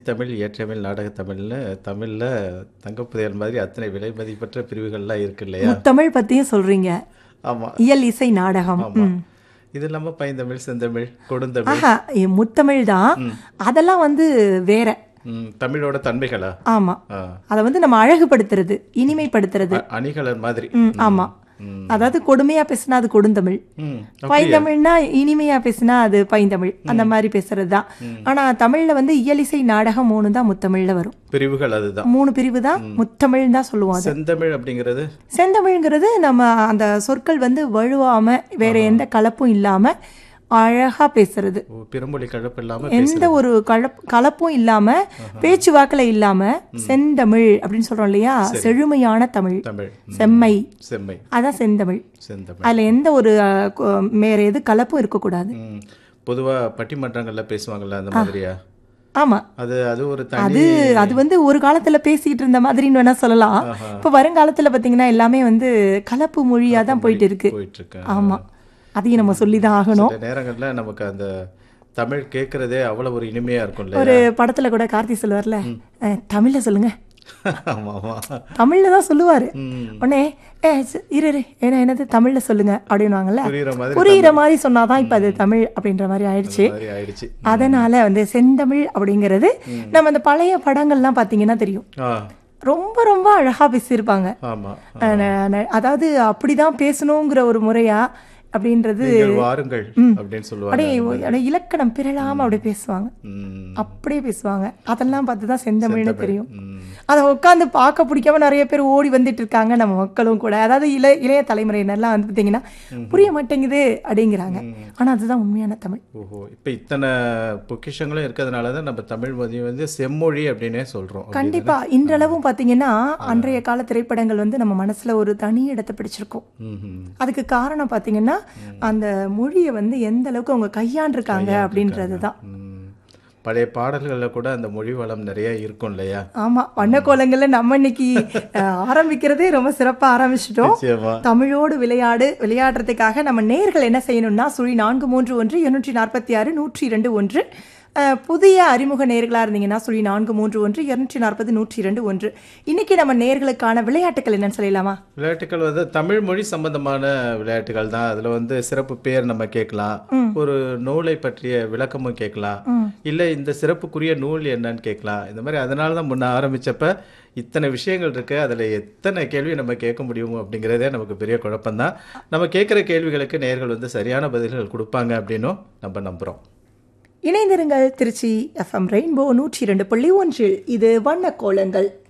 தமிழ், இயற்றமிழ், நாடகத் தமிழ்னு தமிழ்ல தங்கப்புதையல் மாதிரி அத்தனை விலை மதிப்பற்ற பிரிவுகள்லாம் இருக்கு இல்லையா? முத்தமிழ் பத்தியும் சொல்றீங்க ஆமா. இயல் இசை நாடகம் ஆமா. ம். இது இல்லாம பைந்தமிழ், செந்தமிழ், கொடுந்தமிழ். ஆஹா இ- முத்தமிழ் தான் அதெல்லாம் வந்து வேற ம், தமிழோட தன்மைகளா? ஆமா ஆ. அதை வந்து நம்ம அழகுபடுத்துறது இனிமைப்படுத்துறது அ- அணிகலன் மாதிரி. ம், ஆமா ம். அதாவது கொடுமையா பேசினா அது கொடுந்தமிழ் ம். பைந்தமிழ்னா இனிமையா பேசினா அது பைந்தமிழ் அந்த மாதிரி பேசுறது தான் ஆனா தமிழ்ல வந்து இயலிசை நாடகம் மூணு தான் முத்தமிழ்ல வரும் பிரிவுகள் அதுதான். மூணு பிரிவு தான் முத்தமிழ் தான் சொல்லுவோம் அது செந்தமிழ் அப்படிங்கிறது செந்தமிழ்ங்கிறது நம்ம அந்த சொற்கள் வந்து வழுவாம வேற எந்த கலப்பும் இல்லாம அழகா பேசுறது ஓ, பிறமொழி கலப்பு இல்லாம எந்த ஒரு கலப் கலப்பும் இல்லாம பேச்சு வாக்குல இல்லாம செந்தமிழ் அப்படின்னு சொல்றோம் இல்லையா செழுமையான தமிழ் தமிழ். ம். செம்மை செம்மை. அதான் செந்தமிழ் செந்தமிழ். அதுல எந்த ஒரு அஹ், கு- வேற எது கலப்பும் இருக்கக்கூடாது ம். பொதுவா பட்டிமன்றங்கள்ல பேசுவாங்கல்ல அந்த மாதிரியா? ஆமா அது அது ஒரு அது தனி அது வந்து ஒரு காலத்துல பேசிக்கிட்டு இருந்த மாதிரின்னு வேணா சொல்லலாம் இப்ப வருங்காலத்துல பாத்தீங்கன்னா எல்லாமே வந்து கலப்பு மொழியா தான் போயிட்டு இருக்கு போயிட்டு இருக்கு. ஆமா அதையும் நம்ம சொல்லிதான் ஆகணும் சில நேரங்கள்ல நமக்கு அந்த தமிழ் கேட்கறதே அவ்வளவு ஒரு இனிமையா இருக்கும்ல ஒரு படத்துல கூட கார்த்தி சொல்லுவார்ல அஹ், தமிழ்ல சொல்லுங்க ஆமா ஆமா தமிழ்ல தான் சொல்லுவாரு ம். உடனே ஏ ச- இரு இரு என்ன என்னது தமிழ்ல சொல்லுங்க அப்படின்னுவாங்கல்ல புரியுற மாதிரி புரியுற மாதிரி சொன்னாதான் இப்ப அது தமிழ் அப்படின்ற மாதிரி ஆயிடுச்சு மாதிரி ஆயிடுச்சு அதனால வந்து செந்தமிழ் அப்படிங்கிறது நம்ம அந்த பழைய படங்கள்லாம் பாத்தீங்கன்னா தெரியும் ஆ ரொம்ப ரொம்ப அழகா பேசியிருப்பாங்க ஆமா அஹ் ந- ந- அதாவது அப்படிதான் பேசணுங்கிற ஒரு முறையா அப்படின்றது நீங்கள் வாருங்கள் அப்படின்னு சொல்லுவாங்க அப்படியே அப்படியே இலக்கணம் பிறழாம அப்படியே பேசுவாங்க ம். அப்படியே பேசுவாங்க அதெல்லாம் பார்த்து தான் செந்தமிழ்னு தெரியும் ம். அதை உட்காந்து பார்க்க பிடிக்காம நிறைய பேர் ஓடி வந்துட்டு இருக்காங்க நம்ம மக்களும் கூட அதாவது இள இளைய தலைமுறையினர்லாம் வந்து பார்த்தீங்கன்னா புரிய மாட்டேங்குது அப்படிங்கிறாங்க ஆனா அதுதான் உண்மையான தமிழ் ஓஹோ இப்ப இத்தனை பொக்கிஷங்களும் இருக்கிறதுனால தான் நம்ம தமிழ் மொழி வந்து செம்மொழி அப்படின்னே சொல்றோம் கண்டிப்பா இன்றளவும் பார்த்தீங்கன்னா அன்றைய கால திரைப்படங்கள் வந்து நம்ம மனசுல ஒரு தனி இடத்தை பிடிச்சிருக்கும் ம்ஹும். அதுக்கு காரணம் பார்த்தீங்கன்னா அந்த மொழியை வந்து எந்த அளவுக்கு அவங்க கையாண்டிருக்காங்க அப்படின்றது தான் ம். பழைய பாடல்கள்ல கூட அந்த மொழி வளம் நிறைய இருக்கும் இல்லையா ஆமா வண்ணக்கோலங்கள்ல நம்ம இன்னைக்கு அஹ், ஆரம்பிக்கிறதே ரொம்ப சிறப்பா ஆரம்பிச்சிட்டோம் நிச்சயமா தமிழோடு விளையாடு விளையாடுறதுக்காக நம்ம நேர்கள் என்ன செய்யணும்னா சுழி நான்கு மூன்று ஒன்று இருநூற்றி நாற்பத்தி ஆறு நூற்றி இரண்டு ஒன்று அஹ், புதிய அறிமுக நேர்களாக இருந்தீங்கன்னா சுழி நான்கு மூன்று ஒன்று இருநூற்றி நாற்பது நூற்றி இரண்டு ஒன்று இன்னைக்கு நம்ம நேர்களுக்கான விளையாட்டுகள் என்னன்னு சொல்லலாமா விளையாட்டுகள் வந்து தமிழ் மொழி சம்பந்தமான விளையாட்டுகள் தான் அதுல வந்து சிறப்பு பேர் நம்ம கேட்கலாம் ஒரு நூலை பற்றிய விளக்கமும் கேட்கலாம் இல்ல இந்த சிறப்புக்குரிய நூல் என்னன்னு கேட்கலாம் இந்த மாதிரி அதனால தான் முன்ன ஆரம்பிச்சப்ப இத்தனை விஷயங்கள் இருக்கு அதுல எத்தனை கேள்வி நம்ம கேட்க முடியும் அப்படிங்கிறதே நமக்கு பெரிய குழப்பம்தான் நம்ம கேட்குற கேள்விகளுக்கு நேர்கள் வந்து சரியான பதில்கள் கொடுப்பாங்க அப்படின்னும் நம்ம நம்புறோம் இணைந்திருங்கள் திருச்சி எஃப்எம் ரெயின்போ நூற்றி இரண்டு புள்ளி ஒன்றில் இது வண்ணக்கோலங்கள்